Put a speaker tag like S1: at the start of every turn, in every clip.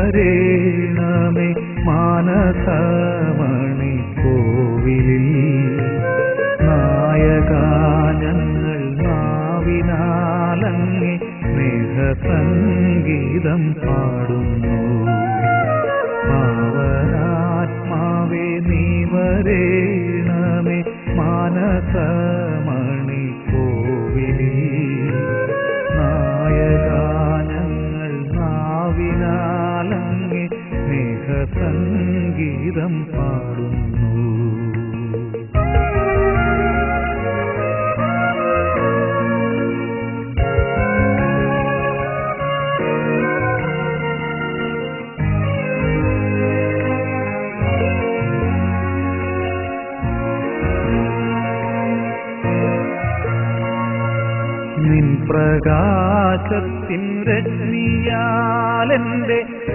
S1: വരേണമേ മാനസമണി കോവിലിൽ നായകാനങ്ങൾ നാവിനാലങ്ങി സ്നേഹസംഗീതം പാടുന്നു പാവനാത്മാവേ നീ വരേണമേ മാനസമണി കോവിലിൽ നായകാനങ്ങൾ നാവിനാലങ്ങി സ്നേഹസംഗീതം പാടുന്നു നിൻ പ്രകാശത്തിൻ രശ്മിയാലെന്റെ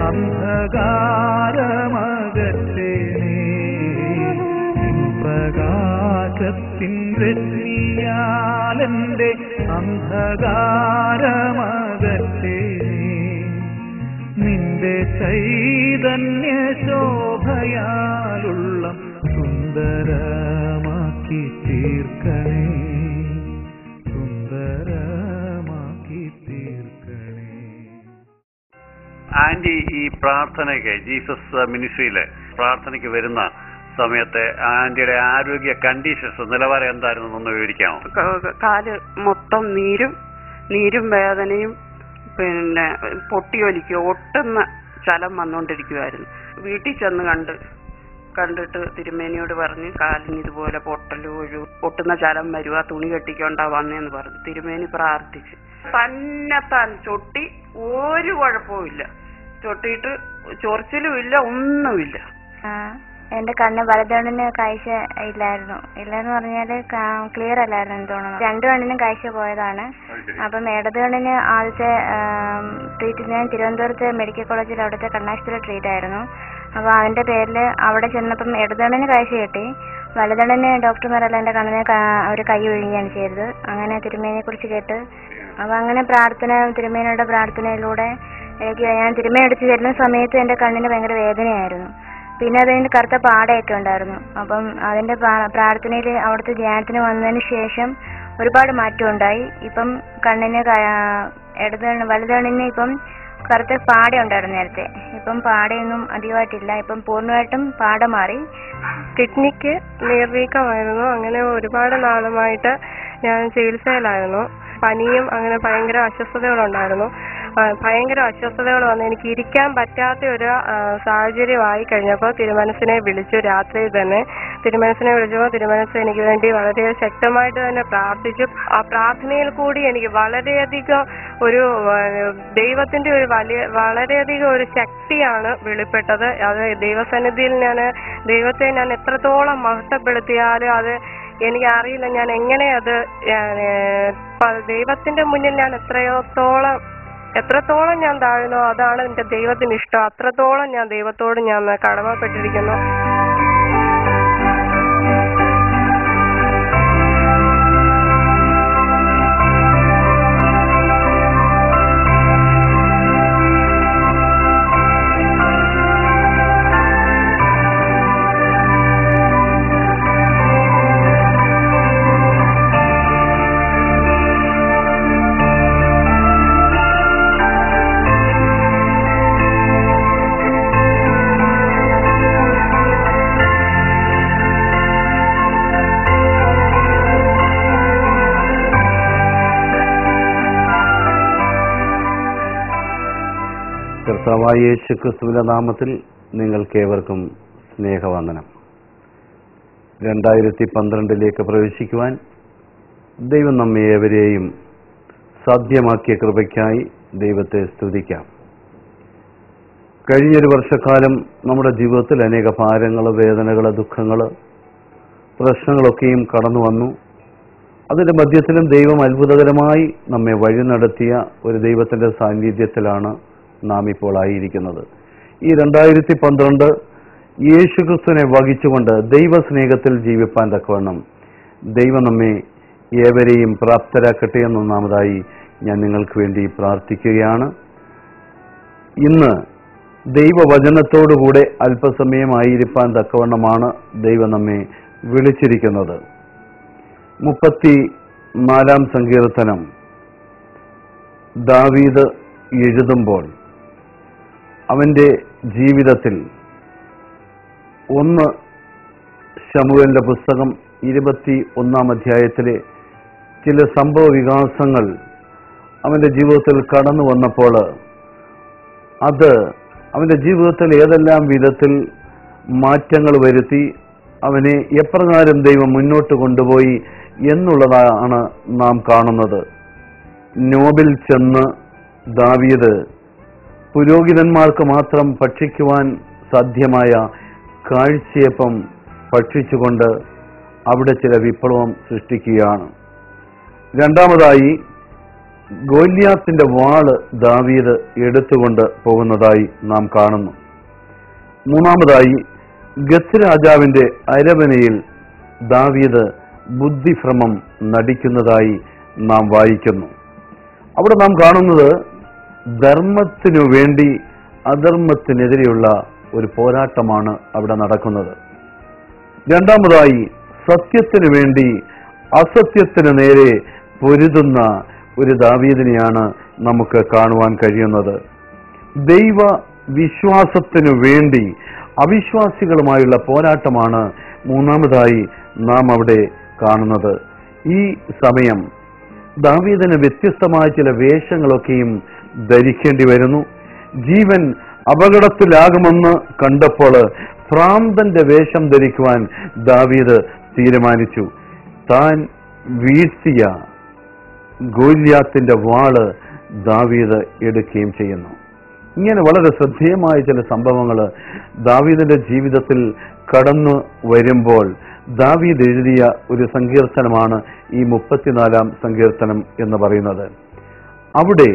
S1: അന്ധകാരമകറ്റേനേ നിൻ പ്രകാശത്തിൻ രശ്മിയാലെന്റെ അന്ധകാരമകറ്റേനേ നിന്റെ ചൈതന്യ ശോഭയാലുള്ള സുന്ദരമാക്കി തീർക്കണേ സുന്ദരമാക്കി തീർക്കണേ
S2: ആന്റി ഈ പ്രാർത്ഥനയ്ക്ക് ജീസസ് മിനിസ്ട്രിയിലെ പ്രാർത്ഥനയ്ക്ക് വരുന്ന സമയത്തെ ആന്റിയുടെ ആരോഗ്യ കണ്ടീഷൻസ് നിലവാരം എന്തായിരുന്നു ഒന്ന് വിവരിക്കാമോ
S3: ക- കാല് മൊത്തം നീരും നീരും വേദനയും പിന്നെ പൊട്ടിയൊലിക്കുക ഒട്ടുന്ന ചലം വന്നുകൊണ്ടിരിക്കുമായിരുന്നു വീട്ടിൽ ചെന്ന് കണ്ട് കണ്ടിട്ട് തിരുമേനിയോട് പറഞ്ഞ് കാലിന് ഇതുപോലെ പൊട്ടല് ഒഴു പൊട്ടുന്ന ചലം വരുക തുണി കെട്ടിക്കൊണ്ടാ വന്നേന്ന് പറഞ്ഞു തിരുമേനി പ്രാർത്ഥിച്ച് തന്നെത്താൻ ചൊട്ടി ഒരു കുഴപ്പവുമില്ല ചൊട്ടിയിട്ട് ചൊറിച്ചിലും ഇല്ല ഒന്നുമില്ല
S4: ആ, എന്റെ കണ്ണ് വലതുകണ്ണിന് കാഴ്ച ഇല്ലായിരുന്നു ഇല്ലെന്ന് പറഞ്ഞാല് ക്ലിയർ അല്ലായിരുന്നു എന്ന് തോന്നുന്നു രണ്ടു കണ്ണിനും കാഴ്ച പോയതാണ് അപ്പം ഇടത് കണ്ണിന് ആദ്യത്തെ ട്രീറ്റ് ഞാൻ തിരുവനന്തപുരത്ത് മെഡിക്കൽ കോളേജിൽ അവിടുത്തെ കണ്ണാശുപത്രി ട്രീറ്റ് ആയിരുന്നു അപ്പോൾ അതിന്റെ പേരിൽ അവിടെ ചെന്നപ്പം ഇടത് കണ്ണിന് കാഴ്ച കിട്ടി വലതുകണ്ണിന് ഡോക്ടർമാരെല്ലാം എന്റെ കണ്ണിനെ അവർ കൈ ഒഴിയുകയാണ് ചെയ്തത് അങ്ങനെ തിരുമേനിയെ കുറിച്ച് കേട്ട് അപ്പൊ അങ്ങനെ പ്രാർത്ഥന തിരുമേനിയുടെ പ്രാർത്ഥനയിലൂടെ എനിക്ക് ഞാൻ തിരുമേനി എടുത്ത് തരുന്ന സമയത്ത് എന്റെ കണ്ണിന് ഭയങ്കര വേദനയായിരുന്നു പിന്നെ അതിന് കറുത്ത പാടയൊക്കെ ഉണ്ടായിരുന്നു അപ്പം അതിന്റെ പ്രാ- പ്രാർത്ഥനയിൽ അവിടുത്തെ ധ്യാനത്തിന് വന്നതിന് ശേഷം ഒരുപാട് മാറ്റം ഉണ്ടായി ഇപ്പം കണ്ണിന് ക- ഇടത് കണ്ണ് വലത് കണ്ണിന് ഇപ്പം കറുത്ത പാട ഉണ്ടായിരുന്നു നേരത്തെ ഇപ്പം പാടയൊന്നും അധികമായിട്ടില്ല ഇപ്പം പൂർണ്ണമായിട്ടും പാട മാറി
S5: കിഡ്നിക്ക് നീർവീക്കമായിരുന്നു അങ്ങനെ ഒരുപാട് നാളുമായിട്ട് ഞാൻ ചികിത്സയിലായിരുന്നു പനിയും അങ്ങനെ ഭയങ്കര അസ്വസ്ഥതകളുണ്ടായിരുന്നു ആ, ഭയങ്കര അസ്വസ്ഥതകൾ വന്ന് എനിക്ക് ഇരിക്കാൻ പറ്റാത്ത ഒരു ആ, സാഹചര്യമായി കഴിഞ്ഞപ്പോൾ തിരുമനസിനെ വിളിച്ചു രാത്രിയിൽ തന്നെ തിരുമനസിനെ വിളിച്ചപ്പോൾ തിരുമനസ് എനിക്ക് വേണ്ടി വളരെ ശക്തമായിട്ട് തന്നെ പ്രാർത്ഥിച്ചു ആ പ്രാർത്ഥനയിൽ കൂടി എനിക്ക് വളരെയധികം ഒരു ആ, ദൈവത്തിന്റെ ഒരു വലിയ വളരെയധികം ഒരു ശക്തിയാണ് വെളിപ്പെട്ടത് അത് ദൈവസന്നിധിയിൽ ഞാൻ ദൈവത്തെ ഞാൻ എത്രത്തോളം മഹത്വപ്പെടുത്തിയാലും അത് എനിക്കറിയില്ല ഞാൻ എങ്ങനെ അത് ഞാൻ, ഏ, പ- ദൈവത്തിന്റെ മുന്നിൽ ഞാൻ എത്രയോത്തോളം എത്രത്തോളം ഞാൻ താഴുന്നോ അതാണ് എന്റെ ദൈവത്തിന് ഇഷ്ടം അത്രത്തോളം ഞാൻ ദൈവത്തോട് ഞാൻ കടമപ്പെട്ടിരിക്കുന്നു
S6: കർത്താവായ യേശു ക്രിസ്തുവിന്റെ നാമത്തിൽ നിങ്ങൾക്കേവർക്കും സ്നേഹവന്ദനം രണ്ടായിരത്തി പന്ത്രണ്ടിലേക്ക് പ്രവേശിക്കുവാൻ ദൈവം നമ്മെ ഏവരെയും സാധ്യമാക്കിയ കൃപയ്ക്കായി ദൈവത്തെ സ്തുതിക്കാം കഴിഞ്ഞൊരു വർഷക്കാലം നമ്മുടെ ജീവിതത്തിൽ അനേക ഭാരങ്ങൾ വേദനകൾ ദുഃഖങ്ങൾ പ്രശ്നങ്ങളൊക്കെയും കടന്നു വന്നു അതിന്റെ മധ്യത്തിലും ദൈവം അത്ഭുതകരമായി നമ്മെ വഴി നടത്തിയ ഒരു ദൈവത്തിന്റെ സാന്നിധ്യത്തിലാണ് നാം ഇപ്പോൾ ആയിരിക്കുന്നത് ഈ രണ്ടായിരത്തി പന്ത്രണ്ട് യേശുക്രിസ്തുവിനെ വഹിച്ചുകൊണ്ട് ദൈവസ്നേഹത്തിൽ ജീവിപ്പാൻ തക്കവണ്ണം ദൈവം നമ്മെ ഏവരെയും പ്രാപ്തരാക്കട്ടെ എന്നൊന്നാമതായി ഞാൻ നിങ്ങൾക്ക് വേണ്ടി പ്രാർത്ഥിക്കുകയാണ് ഇന്ന് ദൈവവചനത്തോടുകൂടെ അല്പസമയമായിരിക്കാൻ തക്കവണ്ണമാണ് ദൈവം നമ്മെ വിളിച്ചിരിക്കുന്നത് മുപ്പത്തി നാലാം സങ്കീർത്തനം ദാവീദ് എഴുതുമ്പോൾ അവന്റെ ജീവിതത്തിൽ ഒന്ന് ശമുവലിന്റെ പുസ്തകം ഇരുപത്തി ഒന്നാം അധ്യായത്തിലെ ചില സംഭവ വികാസങ്ങൾ അവന്റെ ജീവിതത്തിൽ കടന്നു വന്നപ്പോൾ അത് അവന്റെ ജീവിതത്തിൽ ഏതെല്ലാം വിധത്തിൽ മാറ്റങ്ങൾ വരുത്തി അവനെ എപ്രകാരം ദൈവം മുന്നോട്ട് കൊണ്ടുപോയി എന്നുള്ളതാണ് നാം കാണുന്നത് നോബിൽ ചെന്ന് ദാവീദ് പുരോഹിതന്മാർക്ക് മാത്രം ഭക്ഷിക്കുവാൻ സാധ്യമായ കാഴ്ചയപ്പം ഭക്ഷിച്ചുകൊണ്ട് അവിടെ ചില വിപ്ലവം സൃഷ്ടിക്കുകയാണ് രണ്ടാമതായി ഗോല്യാത്തിന്റെ വാള് ദാവീദ് എടുത്തുകൊണ്ട് പോകുന്നതായി നാം കാണുന്നു മൂന്നാമതായി ഗത്ത് രാജാവിന്റെ അരവനയിൽ ദാവീദ് ബുദ്ധിഭ്രമം നടിക്കുന്നതായി നാം വായിക്കുന്നു അവിടെ നാം കാണുന്നത് ധർമ്മത്തിനു വേണ്ടി അധർമ്മത്തിനെതിരെയുള്ള ഒരു പോരാട്ടമാണ് അവിടെ നടക്കുന്നത് രണ്ടാമതായി സത്യത്തിനു വേണ്ടി അസത്യത്തിന് നേരെ പൊരുതുന്ന ഒരു ദാവീദിനെയാണ് നമുക്ക് കാണുവാൻ കഴിയുന്നത് ദൈവ വിശ്വാസത്തിനു വേണ്ടി അവിശ്വാസികളുമായുള്ള പോരാട്ടമാണ് മൂന്നാമതായി നാം അവിടെ കാണുന്നത് ഈ സമയം ദാവീദിന് വ്യത്യസ്തമായ ചില വേഷങ്ങളൊക്കെയും ധരിക്കേണ്ടി വരുന്നു ജീവൻ അപകടത്തിലാകുമെന്ന് കണ്ടപ്പോൾ ഭ്രാന്തന്റെ വേഷം ധരിക്കുവാൻ ദാവീദ് തീരുമാനിച്ചു താൻ വീഴ്ത്തിയ ഗോല്യാത്തിന്റെ വാള് ദാവീദ് എടുക്കുകയും ചെയ്യുന്നു ഇങ്ങനെ വളരെ ശ്രദ്ധേയമായ ചില സംഭവങ്ങൾ ദാവീദിന്റെ ജീവിതത്തിൽ കടന്നു വരുമ്പോൾ ദാവീദ് എഴുതിയ ഒരു സങ്കീർത്തനമാണ് ഈ മുപ്പത്തിനാലാം സങ്കീർത്തനം എന്ന് പറയുന്നത് അവിടെ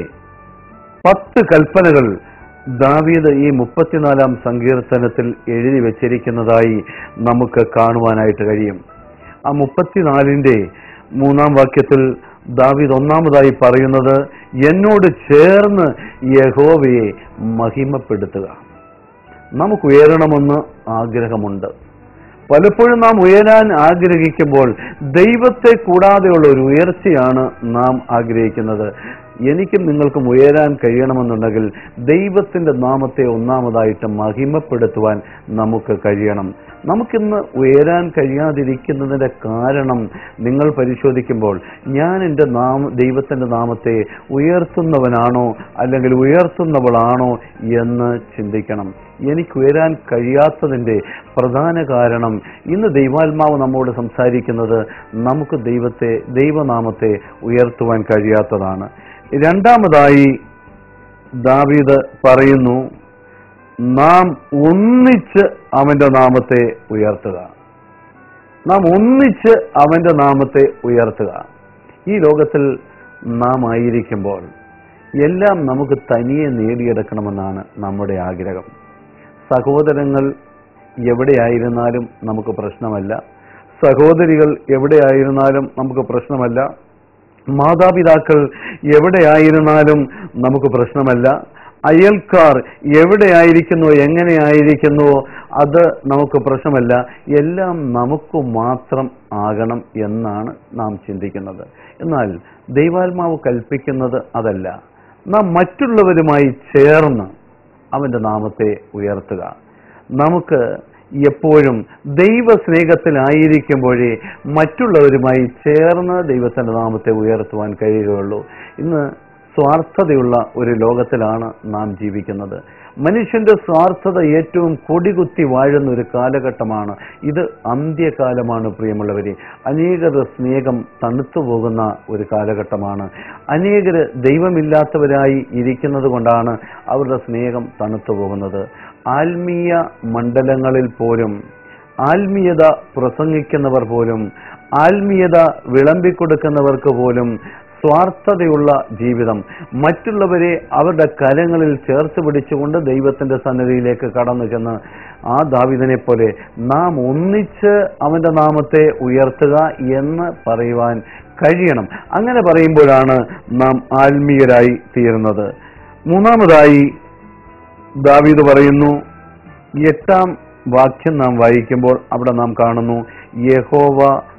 S6: പത്ത് കൽപ്പനകൾ ദാവീദ് ഈ മുപ്പത്തിനാലാം സങ്കീർത്തനത്തിൽ എഴുതി വച്ചിരിക്കുന്നതായി നമുക്ക് കാണുവാനായിട്ട് കഴിയും ആ മുപ്പത്തിനാലിന്റെ മൂന്നാം വാക്യത്തിൽ ദാവീദ് ഒന്നാമതായി പറയുന്നത് എന്നോട് ചേർന്ന് യഹോവയെ മഹിമപ്പെടുത്തുക നമുക്ക് ഉയരണമെന്ന് ആഗ്രഹമുണ്ട് പലപ്പോഴും നാം ഉയരാൻ ആഗ്രഹിക്കുമ്പോൾ ദൈവത്തെ കൂടാതെയുള്ള ഒരു ഉയർച്ചയാണ് നാം ആഗ്രഹിക്കുന്നത് എനിക്കും നിങ്ങൾക്കും ഉയരാൻ കഴിയണമെന്നുണ്ടെങ്കിൽ ദൈവത്തിന്റെ നാമത്തെ ഒന്നാമതായിട്ട് മഹിമപ്പെടുത്തുവാൻ നമുക്ക് കഴിയണം നമുക്കിന്ന് ഉയരാൻ കഴിയാതിരിക്കുന്നതിന്റെ കാരണം നിങ്ങൾ പരിശോധിക്കുമ്പോൾ ഞാൻ എൻ്റെ നാമ ദൈവത്തിന്റെ നാമത്തെ ഉയർത്തുന്നവനാണോ അല്ലെങ്കിൽ ഉയർത്തുന്നവളാണോ എന്ന് ചിന്തിക്കണം എനിക്ക് ഉയരാൻ കഴിയാത്തതിന്റെ പ്രധാന കാരണം ഇന്ന് ദൈവാത്മാവ് നമ്മോട് സംസാരിക്കുന്നത് നമുക്ക് ദൈവത്തെ ദൈവനാമത്തെ ഉയർത്തുവാൻ കഴിയാത്തതാണ് രണ്ടാമതായി ദാവീദ് പറയുന്നു നാം ഒന്നിച്ച് അവന്റെ നാമത്തെ ഉയർത്തുക നാം ഒന്നിച്ച് അവന്റെ നാമത്തെ ഉയർത്തുക ഈ ലോകത്തിൽ നാം ആയിരിക്കുമ്പോൾ എല്ലാം നമുക്ക് തനിയെ നേടിയെടുക്കണമെന്നാണ് നമ്മുടെ ആഗ്രഹം സഹോദരങ്ങൾ എവിടെയായിരുന്നാലും നമുക്ക് പ്രശ്നമല്ല സഹോദരികൾ എവിടെയായിരുന്നാലും നമുക്ക് പ്രശ്നമല്ല മാതാപിതാക്കൾ എവിടെയായിരുന്നാലും നമുക്ക് പ്രശ്നമല്ല അയൽക്കാർ എവിടെയായിരിക്കുന്നു എങ്ങനെയായിരിക്കുന്നുവോ അത് നമുക്ക് പ്രശ്നമല്ല എല്ലാം നമുക്ക് മാത്രം ആകണം എന്നാണ് നാം ചിന്തിക്കുന്നത് എന്നാൽ ദൈവാത്മാവ് കൽപ്പിക്കുന്നത് അതല്ല നാം മറ്റുള്ളവരുമായി ചേർന്ന് അവന്റെ നാമത്തെ ഉയർത്തുക നമുക്ക് എപ്പോഴും ദൈവ സ്നേഹത്തിലായിരിക്കുമ്പോഴേ മറ്റുള്ളവരുമായി ചേർന്ന് ദൈവത്തിന്റെ നാമത്തെ ഉയർത്തുവാൻ കഴിയുകയുള്ളൂ ഇന്ന് സ്വാർത്ഥതയുള്ള ഒരു ലോകത്തിലാണ് നാം ജീവിക്കുന്നത് മനുഷ്യന്റെ സ്വാർത്ഥത ഏറ്റവും കൊടികുത്തി വാഴുന്ന ഒരു കാലഘട്ടമാണ് ഇത് അന്ത്യകാലമാണ് പ്രിയമുള്ളവരെ അനേകർ സ്നേഹം തണുത്തു പോകുന്ന ഒരു കാലഘട്ടമാണ് അനേകര് ദൈവമില്ലാത്തവരായി ഇരിക്കുന്നത് കൊണ്ടാണ് അവരുടെ സ്നേഹം തണുത്തു പോകുന്നത് ആത്മീയ മണ്ഡലങ്ങളിൽ പോലും ആത്മീയത പ്രസംഗിക്കുന്നവർ പോലും ആത്മീയത വിളമ്പിക്കൊടുക്കുന്നവർക്ക് പോലും സ്വാർത്ഥതയുള്ള ജീവിതം മറ്റുള്ളവരെ അവരുടെ കരങ്ങളിൽ ചേർത്ത് പിടിച്ചുകൊണ്ട് ദൈവത്തിന്റെ സന്നിധിയിലേക്ക് കടന്നു ചെന്ന് ആ ദാവിദനെ പോലെ നാം ഒന്നിച്ച് അവന്റെ നാമത്തെ ഉയർത്തുക എന്ന് പറയുവാൻ കഴിയണം അങ്ങനെ പറയുമ്പോഴാണ് നാം ആത്മീയരായി തീരുന്നത് മൂന്നാമതായി ദാവീദ് പറയുന്നു എട്ടാം വാക്യം നാം വായിക്കുമ്പോൾ അവിടെ നാം കാണുന്നു യഹോവ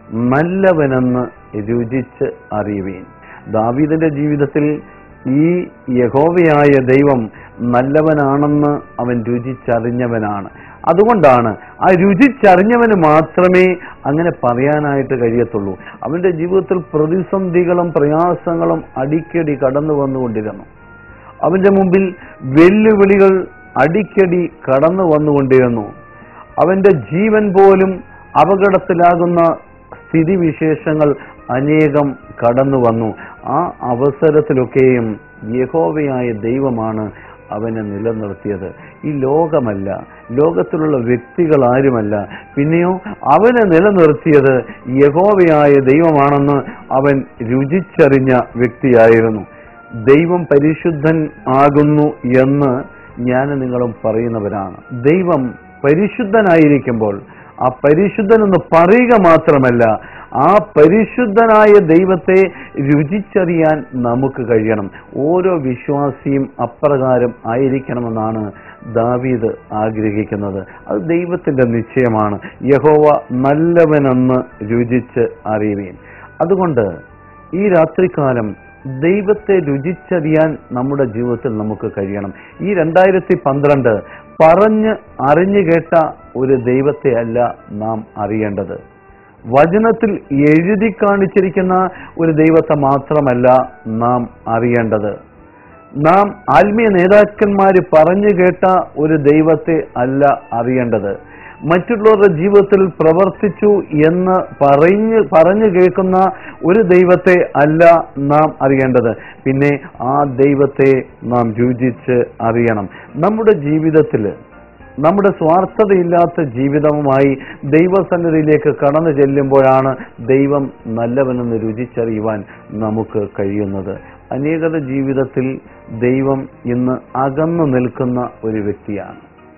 S6: നല്ലവനെന്ന് രുചിച്ച് അറിയുവീൻ ദാവീദിന്റെ ജീവിതത്തിൽ ഈ യഹോവയായ ദൈവം നല്ലവനാണെന്ന് അവൻ രുചിച്ചറിഞ്ഞവനാണ് അതുകൊണ്ടാണ് ആ രുചിച്ചറിഞ്ഞവന് മാത്രമേ അങ്ങനെ പറയാനായിട്ട് കഴിയത്തുള്ളൂ അവന്റെ ജീവിതത്തിൽ പ്രതിസന്ധികളും പ്രയാസങ്ങളും അടിക്കടി കടന്നു വന്നുകൊണ്ടിരുന്നു അവന്റെ മുമ്പിൽ വെല്ലുവിളികൾ അടിക്കടി കടന്നു വന്നുകൊണ്ടിരുന്നു അവന്റെ ജീവൻ പോലും അപകടത്തിലാകുന്ന സ്ഥിതിവിശേഷങ്ങൾ അനേകം കടന്നു വന്നു ആ അവസരത്തിലൊക്കെയും യഹോവയായ ദൈവമാണ് അവനെ നിലനിർത്തിയത് ഈ ലോകമല്ല ലോകത്തിലുള്ള വ്യക്തികൾ ആരുമല്ല പിന്നെയോ അവനെ നിലനിർത്തിയത് യഹോവയായ ദൈവമാണെന്ന് അവൻ രുചിച്ചറിഞ്ഞ വ്യക്തിയായിരുന്നു ദൈവം പരിശുദ്ധൻ ആകുന്നു എന്ന് ഞാൻ നിങ്ങളും പറയുന്നവരാണ് ദൈവം പരിശുദ്ധനായിരിക്കുമ്പോൾ ആ പരിശുദ്ധൻ എന്ന് പറയുക മാത്രമല്ല ആ പരിശുദ്ധനായ ദൈവത്തെ രുചിച്ചറിയാൻ നമുക്ക് കഴിയണം ഓരോ വിശ്വാസിയും അപ്രകാരം ആയിരിക്കണമെന്നാണ് ദാവീദ് ആഗ്രഹിക്കുന്നത് അത് ദൈവത്തിന്റെ നിശ്ചയമാണ് യഹോവ നല്ലവനെന്ന് രുചിച്ച് അറിയുകയും അതുകൊണ്ട് ഈ രാത്രികാലം ദൈവത്തെ രുചിച്ചറിയാൻ നമ്മുടെ ജീവിതത്തിൽ നമുക്ക് കഴിയണം ഈ രണ്ടായിരത്തി പന്ത്രണ്ട് പറഞ്ഞ് അറിഞ്ഞു കേട്ട ഒരു ദൈവത്തെ അല്ല നാം അറിയേണ്ടത് വചനത്തിൽ എഴുതി കാണിച്ചിരിക്കുന്ന ഒരു ദൈവത്തെ മാത്രമല്ല നാം അറിയേണ്ടത് നാം ആത്മീയ നേതാക്കന്മാര് പറഞ്ഞു കേട്ട ഒരു ദൈവത്തെ അല്ല അറിയേണ്ടത് മറ്റുള്ളവരുടെ ജീവിതത്തിൽ പ്രവർത്തിച്ചു എന്ന് പറഞ്ഞ് പറഞ്ഞു കേൾക്കുന്ന ഒരു ദൈവത്തെ അല്ല നാം അറിയേണ്ടത് പിന്നെ ആ ദൈവത്തെ നാം രുചിച്ച് അറിയണം നമ്മുടെ ജീവിതത്തിൽ നമ്മുടെ സ്വാർത്ഥതയില്ലാത്ത ജീവിതവുമായി ദൈവസന്നിധിയിലേക്ക് കടന്നു ചെല്ലുമ്പോഴാണ് ദൈവം നല്ലവനെന്ന് രുചിച്ചറിയുവാൻ നമുക്ക് കഴിയുന്നത് അനേകരുടെ ജീവിതത്തിൽ ദൈവം ഇന്ന് അകന്നു നിൽക്കുന്ന ഒരു വ്യക്തിയാണ്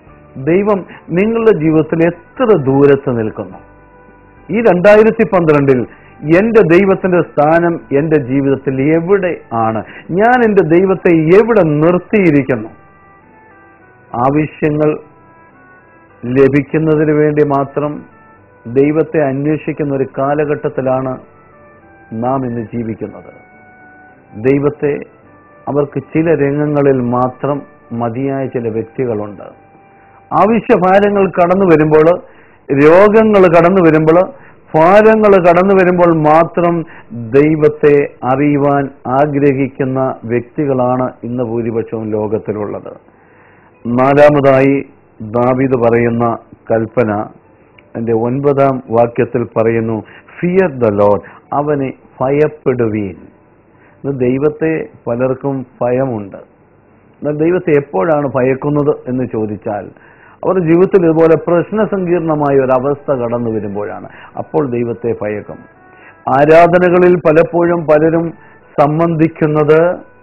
S6: ദൈവം നിങ്ങളുടെ ജീവിതത്തിൽ എത്ര ദൂരത്ത് നിൽക്കുന്നു ഈ രണ്ടായിരത്തി പന്ത്രണ്ടിൽ എന്റെ ദൈവത്തിന്റെ സ്ഥാനം എന്റെ ജീവിതത്തിൽ എവിടെ ആണ് ഞാൻ എന്റെ ദൈവത്തെ എവിടെ നിർത്തിയിരിക്കുന്നു ആവശ്യങ്ങൾ ലഭിക്കുന്നതിന് വേണ്ടി മാത്രം ദൈവത്തെ അന്വേഷിക്കുന്ന ഒരു കാലഘട്ടത്തിലാണ് നാം ഇന്ന് ജീവിക്കുന്നത് ദൈവത്തെ അവർക്ക് ചില രംഗങ്ങളിൽ മാത്രം മതിയായ ചില വ്യക്തികളുണ്ട് ആവശ്യഭാരങ്ങൾ കടന്നു വരുമ്പോൾ രോഗങ്ങൾ കടന്നു വരുമ്പോൾ ഭാരങ്ങൾ കടന്നു വരുമ്പോൾ മാത്രം ദൈവത്തെ അറിയുവാൻ ആഗ്രഹിക്കുന്ന വ്യക്തികളാണ് ഇന്ന് ഭൂരിപക്ഷവും ലോകത്തിലുള്ളത് നാലാമതായി ദാവിദ് പറയുന്ന കൽപ്പന എൻ്റെ ഒൻപതാം വാക്യത്തിൽ പറയുന്നു ഫിയർ ദ ലോഡ് അവനെ ഭയപ്പെടുവീൻ ഇത് ദൈവത്തെ പലർക്കും ഭയമുണ്ട് എന്നാൽ ദൈവത്തെ എപ്പോഴാണ് ഭയക്കുന്നത് എന്ന് ചോദിച്ചാൽ അവരുടെ ജീവിതത്തിൽ ഇതുപോലെ പ്രശ്നസങ്കീർണമായ ഒരു അവസ്ഥ കടന്നു വരുമ്പോഴാണ് അപ്പോൾ ദൈവത്തെ ഭയക്കും ആരാധനകളിൽ പലപ്പോഴും പലരും സംബന്ധിക്കുന്നത്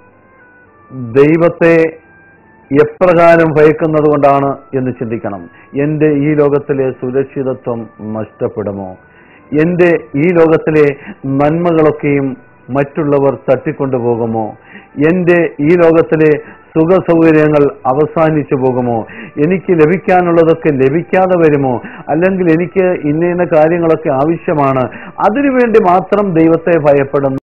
S6: ദൈവത്തെ എപ്രകാരം ഭയക്കുന്നത് കൊണ്ടാണ് എന്ന് ചിന്തിക്കണം എൻ്റെ ഈ ലോകത്തിലെ സുരക്ഷിതത്വം നഷ്ടപ്പെടുമോ എൻ്റെ ഈ ലോകത്തിലെ നന്മകളൊക്കെയും മറ്റുള്ളവർ തട്ടിക്കൊണ്ടുപോകുമോ എൻ്റെ ഈ ലോകത്തിലെ സുഖ സൗകര്യങ്ങൾ അവസാനിച്ചു പോകുമോ എനിക്ക് ലഭിക്കാനുള്ളതൊക്കെ ലഭിക്കാതെ വരുമോ അല്ലെങ്കിൽ എനിക്ക് ഇന്ന ഇന്ന കാര്യങ്ങളൊക്കെ ആവശ്യമാണ് അതിനുവേണ്ടി മാത്രം ദൈവത്തെ ഭയപ്പെടുന്ന